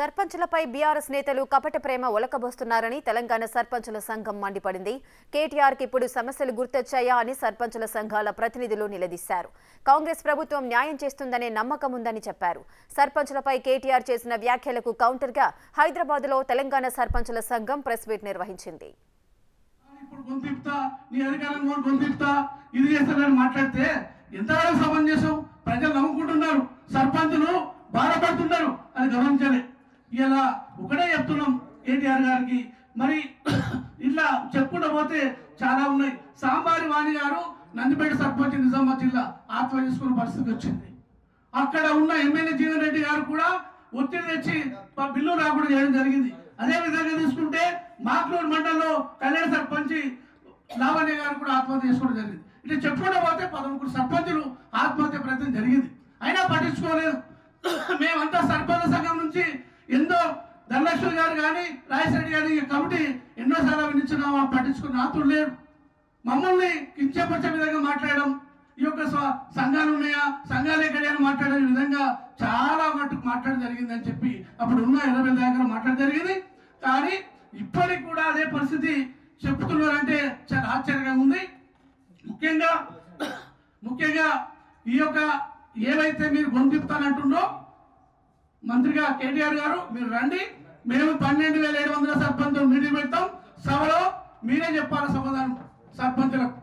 సర్పంచులపై BRS నేతలు కపట ప్రేమ ఒలకబోస్తున్నారని తెలంగాణ సర్పంచుల సంఘం మండిపడింది కేటీఆర్కి ఇప్పుడు సమస్యలు గుర్తొచ్చాయా అని సర్పంచుల సంఘాల ప్రతినిధులు నిలదీశారు కాంగ్రెస్ ప్రభుత్వం న్యాయం చేస్తుందనే నమ్మకం ఉందని చెప్పారు సర్పంచులపై కేటీఆర్ చేసిన వ్యాఖ్యలకు కౌంటర్గా హైదరాబాద్లో తెలంగాణ సర్పంచుల సంఘం ప్రెస్ మీట్ నిర్వహించింది ఇప్పుడు గొంతిప్తా నీ అధికారం కూడా గొంతిప్తా ఇది చేస్తానని మాట్లాడితే ఎంతవరకు సమంజసం ప్రజలు నమ్ముకుంటున్నారు సర్పంచులు బాధపడుతున్నారు అది గమనించాలి ఇలా ఒకటే చెప్తున్నాం కేటీఆర్ గారికి మరి ఇలా చెప్పుకుంటూ పోతే చాలా ఉన్నాయి సాంబారి వాణి గారు నందిపేట సర్పంచ్ నిజామాబాద్ జిల్లా ఆత్మహత్య చేసుకున్న పరిస్థితి వచ్చింది అక్కడ ఉన్న ఎమ్మెల్యే జీవన్ రెడ్డి గారు కూడా ఒత్తిడి తెచ్చి ప- బిల్లు రాకుండా చేయడం జరిగింది అదే విధంగా తీసుకుంటే మాక్లూరు మండలంలో కళ్యాణ సర్పంచ్ లావణ్య గారు కూడా ఆత్మహత్య చేసుకోవడం జరిగింది ఇట్లా చెప్పుకుంటూ పోతే పదమూడు సర్పంచులు ఆత్మహత్య ప్రయత్నం జరిగింది అయినా పట్టించుకోలేదు మేమంతా సర్పంచ్ సంఘం నుంచి ఎంతో ధనలక్ష్మి గారు కానీ రాజశేఖర్ గారి ఈ కమిటీ ఎన్నోసార్లు వినించినా పట్టించుకున్న ఆతులు లేరు మమ్మల్ని కించపరిచే విధంగా మాట్లాడడం ఈ యొక్క స్వ- సంఘాలు ఉన్నాయా సంఘాలు ఎక్కడే అని మాట్లాడే విధంగా చాలా మట్టుకు మాట్లాడడం జరిగింది అని చెప్పి అప్పుడు ఉన్న ఇరవై దగ్గర మాట్లాడడం జరిగింది కానీ ఇప్పటికి కూడా అదే పరిస్థితి చెప్తున్నారంటే చాలా ఆశ్చర్యంగా ఉంది ముఖ్యంగా ముఖ్యంగా ఈ యొక్క ఏవైతే మీరు గొంతిపుతానంటుండో మంత్రిగా కేటీఆర్ గారు మీరు రండి మేము పన్నెండు వేల ఏడు వందల సర్పంచులు మీటింగ్ పెడతాం సభలో మీరే చెప్పాలి సమాధానం సర్పంచులకు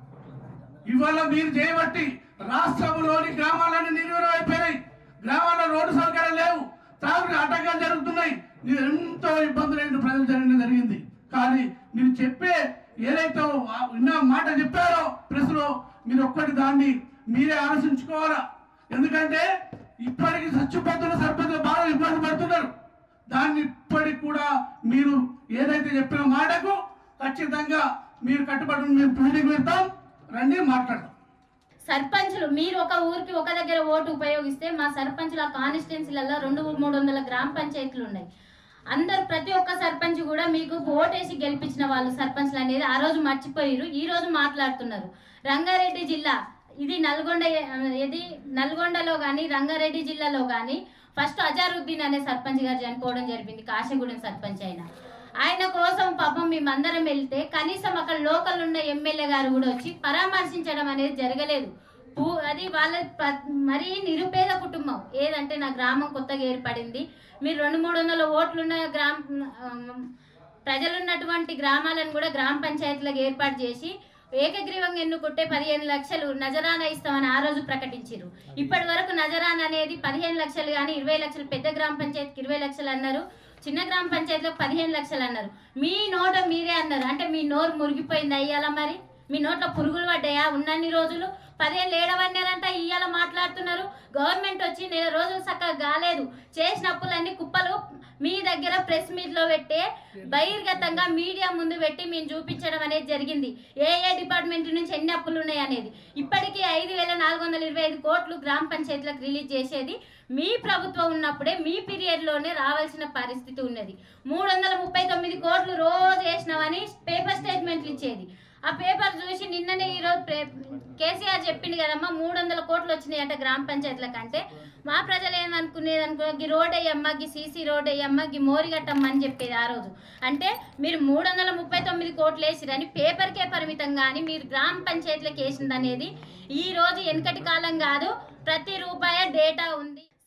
ఇవాళ మీరు చేయబట్టి రాష్ట్రంలోని గ్రామాలన్నీ నిర్వీర్యం అయిపోయినాయి గ్రామాల్లో రోడ్డు సౌకర్యాలు లేవు తాగుడు ఆటంకాలు జరుగుతున్నాయి మీరు ఎంతో ఇబ్బందులు అయిన ప్రజలు జరిగిన జరిగింది కానీ మీరు చెప్పే ఏదైతే ఆ విన్న మాట చెప్పారో ప్రెస్లో మీరు ఒక్కటి దాన్ని మీరే ఆలోచించుకోవాలా ఎందుకంటే ఇప్పటికి చచ్చిపోతున్న సర్పంచులు బాగా ఇబ్బంది పడుతున్నారు దాన్ని ఇప్పటికి కూడా మీరు ఏదైతే చెప్పిన మాటకు ఖచ్చితంగా మీరు కట్టుబడి మేము మీటింగ్ పెడతాం రండి మాట్లాడతాం సర్పంచులు మీరు ఒక ఊరికి ఒక దగ్గర ఓటు ఉపయోగిస్తే మా సర్పంచుల కాన్స్టిట్యున్సీలలో రెండు మూడు వందల గ్రామ పంచాయతీలు ఉన్నాయి అందరు ప్రతి ఒక్క సర్పంచ్ కూడా మీకు ఓటేసి గెలిపించిన వాళ్ళు సర్పంచ్లు అనేది ఆ రోజు మర్చిపోయారు ఈ రోజు మాట్లాడుతున్నారు రంగారెడ్డి జిల్లా ఇది నల్గొండ ఇది నల్గొండలో కానీ రంగారెడ్డి జిల్లాలో కానీ ఫస్ట్ అజారుద్దీన్ అనే సర్పంచ్ గారు చనిపోవడం జరిగింది కాశగూడెం సర్పంచ్ అయిన ఆయన కోసం పాపం మేమందరం వెళ్తే కనీసం అక్కడ లోకల్ ఉన్న ఎమ్మెల్యే గారు కూడా వచ్చి పరామర్శించడం అనేది జరగలేదు పూ- అది వాళ్ళ ప- మరీ నిరుపేద కుటుంబం ఏదంటే నా గ్రామం కొత్తగా ఏర్పడింది మీరు రెండు మూడు వందల ఓట్లున్న గ్రామ ఆమ్, ప్రజలున్నటువంటి గ్రామాలను కూడా గ్రామ పంచాయతీలకు ఏర్పాటు చేసి ఏకగ్రీవంగా ఎన్నుకుంటే పదిహేను లక్షలు నజరానా ఇస్తామని ఆ రోజు ప్రకటించారు ఇప్పటి వరకు నజరానా అనేది పదిహేను లక్షలు కానీ ఇరవై లక్షలు పెద్ద గ్రామ పంచాయతీకి ఇరవై లక్షలు అన్నారు చిన్న గ్రామ పంచాయతీలో పదిహేను లక్షలు అన్నారు మీ నోట మీరే అన్నారు అంటే మీ నోరు మురిగిపోయింది అయ్యాలా మరి మీ నోట్లో పురుగులు పడ్డాయా ఉన్నన్ని రోజులు పదిహేను ఏడవన్నారంట ఇవాళ మాట్లాడుతున్నారు గవర్నమెంట్ వచ్చి నెల రోజులు చక్కగా కాలేదు చేసిన అప్పులన్నీ కుప్పలు మీ దగ్గర ప్రెస్ మీట్లో పెట్టే బహిర్గతంగా మీడియా ముందు పెట్టి మేము చూపించడం అనేది జరిగింది ఏ ఏ డిపార్ట్మెంట్ నుంచి ఎన్ని అప్పులు ఉన్నాయి అనేది ఇప్పటికీ ఐదు వేల నాలుగు వందల ఇరవై ఐదు కోట్లు గ్రామ పంచాయతీలకు రిలీజ్ చేసేది మీ ప్రభుత్వం ఉన్నప్పుడే మీ పీరియడ్లోనే రావాల్సిన పరిస్థితి ఉన్నది మూడు వందల ముప్పై తొమ్మిది కోట్లు రోజు వేసినామని పేపర్ స్టేట్మెంట్లు ఇచ్చేది ఆ పేపర్ చూసి నిన్ననే ఈరోజు ప్రే- కేసీఆర్ చెప్పింది కదమ్మా మూడు వందల కోట్లు వచ్చినాయట గ్రామ పంచాయతీల కంటే మా ప్రజలు ఏమనుకునేది అనుకో గీ రోడ్ అయ్యమ్మ గీ సీసీ రోడ్ అయ్యమ్మ గీ మోరిగట్టమ్మ అని చెప్పేది ఆ రోజు అంటే మీరు మూడు వందల ముప్పై తొమ్మిది కోట్లు వేసిరని పేపర్కే పరిమితం కానీ మీరు గ్రామ పంచాయతీలకు వేసింది అనేది ఈ రోజు వెనకటి కాలం కాదు ప్రతి రూపాయి డేటా ఉంది